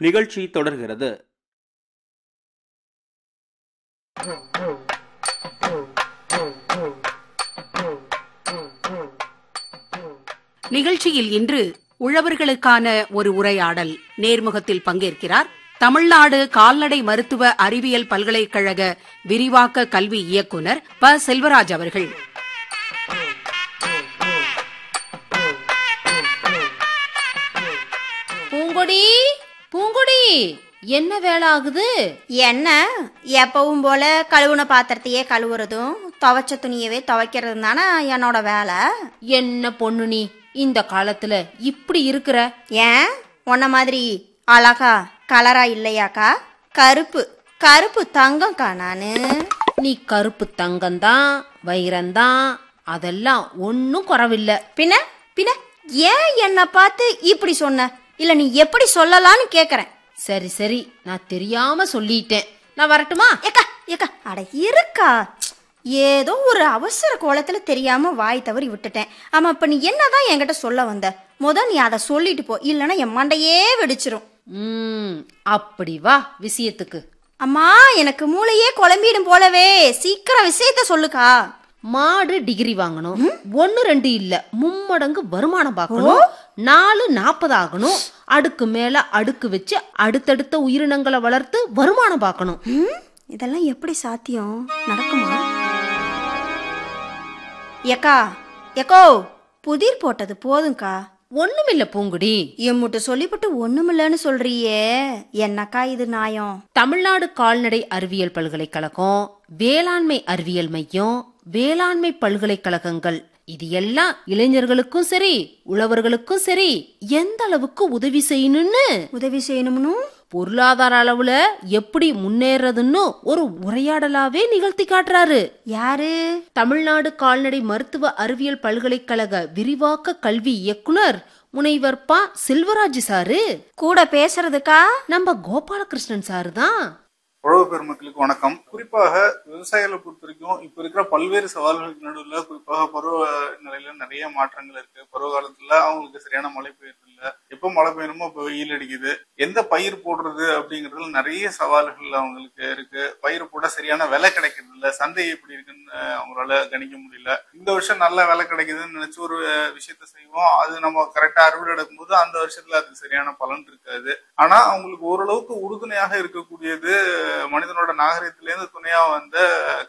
நிகழ்ச்சி தொடர்கிறது நிகழ்ச்சியில் இன்று உழவர்களுக்கான ஒரு உரையாடல் நேர்முகத்தில் பங்கேற்கிறார் தமிழ்நாடு கால்நடை மருத்துவ அறிவியல் பல்கலைக்கழக விரிவாக்க கல்வி இயக்குனர் ப செல்வராஜ் அவர்கள் பூங்கொடி பூங்கொடி என்ன வேலை ஆகுது என்ன எப்பவும் போல கழுவுன பாத்திரத்தையே கழுவுறதும் துவைச்ச துணியவே துவைக்கிறதும் தானே என்னோட வேலை என்ன பொண்ணு நீ இந்த காலத்துல இப்படி இருக்கிற ஏன் உன்ன மாதிரி அழகா கலரா இல்லையாக்கா கருப்பு கருப்பு தங்கம்க்கா நானு நீ கருப்பு தங்கம்தான் வைரம்தான் அதெல்லாம் ஒன்னும் குறவில்ல பின்ன பின்ன ஏன் என்ன பார்த்து இப்படி சொன்ன இல்ல நீ எப்படி சொல்லலாம்னு கேக்குறேன் சரி சரி நான் தெரியாம சொல்லிட்டேன் நான் வரட்டுமா ஏக்கா ஏக்கா அட இருக்கா ஏதோ ஒரு அவசர கோலத்துல தெரியாம வாய் தவறி விட்டுட்டேன் ஆமா இப்ப நீ என்னதான் என்கிட்ட சொல்ல வந்த முத நீ அதை சொல்லிட்டு போ இல்லைன்னா என் மண்டையே வெடிச்சிரும் ம் அப்படி வா விஷயத்துக்கு அம்மா எனக்கு மூளையே குழம்பிடும் போலவே சீக்கிரம் விஷயத்த சொல்லுக்கா மாடு டிகிரி வாங்கணும் ஒன்னு ரெண்டு இல்ல மும்மடங்கு வருமானம் பார்க்கணும் நாலு நாற்பது ஆகணும் அடுக்கு மேல அடுக்கு வச்சு அடுத்தடுத்த உயிரினங்களை வளர்த்து வருமானம் பார்க்கணும் ம், இதெல்லாம் எப்படி சாத்தியம் நடக்குமா ஏக்கா ஏக்கோ புதிர் போட்டது போதும்க்கா ஒண்ணுமில்ல பூங்குடி எம்முட்டு சொல்லிவிட்டு ஒண்ணுமில்லன்னு சொல்றியே என்னக்கா இது நியாயம் தமிழ்நாடு கால்நடை அறிவியல் பல்கலைக்கழகம் வேளாண்மை அறிவியல் மையம் வேளாண்மை பல்கலைக்கழகங்கள் இது எல்லாம் இளைஞர்களுக்கும் சரி உழவர்களுக்கும் சரி எந்த அளவுக்கு உதவி செய்யணும்னு உதவி செய்யணும்னு பொருளாதார அளவுல எப்படி முன்னேறதுன்னு ஒரு உரையாடலாவே நிகழ்த்தி காட்டுறாரு யாரு தமிழ்நாடு கால்நடை மருத்துவ அறிவியல் பல்கலைக்கழக விரிவாக்க கல்வி இயக்குனர் முனைவர் ப செல்வராஜ் சாரு கூட பேசுறதுக்கா நம்ம கோபாலகிருஷ்ணன் சாரு தான் உழவு பெருமக்களுக்கு வணக்கம் குறிப்பாக விவசாயிகளை பொறுத்த வரைக்கும் இப்ப இருக்கிற பல்வேறு சவால்களுக்கு நடுவில் குறிப்பாக பருவ நிலையில நிறைய மாற்றங்கள் இருக்கு பருவ காலத்துல அவங்களுக்கு சரியான மழை பெய்யறது இல்ல எப்போ மழை பெய்யணுமோ இப்போ வெயில் அடிக்குது எந்த பயிர் போடுறது அப்படிங்கறதுல நிறைய சவால்கள் அவங்களுக்கு இருக்கு பயிர் போட சரியான விலை கிடைக்கிறது இல்ல சந்தை எப்படி இருக்குன்னு அவங்களால கணிக்க முடியல இந்த வருஷம் நல்ல விலை கிடைக்குதுன்னு நினைச்சு ஒரு விஷயத்த செய்வோம் அது நம்ம கரெக்டா அறுவடை எடுக்கும்போது அந்த வருஷத்துல அதுக்கு சரியான பலன் இருக்காது ஆனா அவங்களுக்கு ஓரளவுக்கு உறுதுணையாக இருக்கக்கூடியது மனிதனோட நாகரிகத்திலேருந்து துணையா வந்த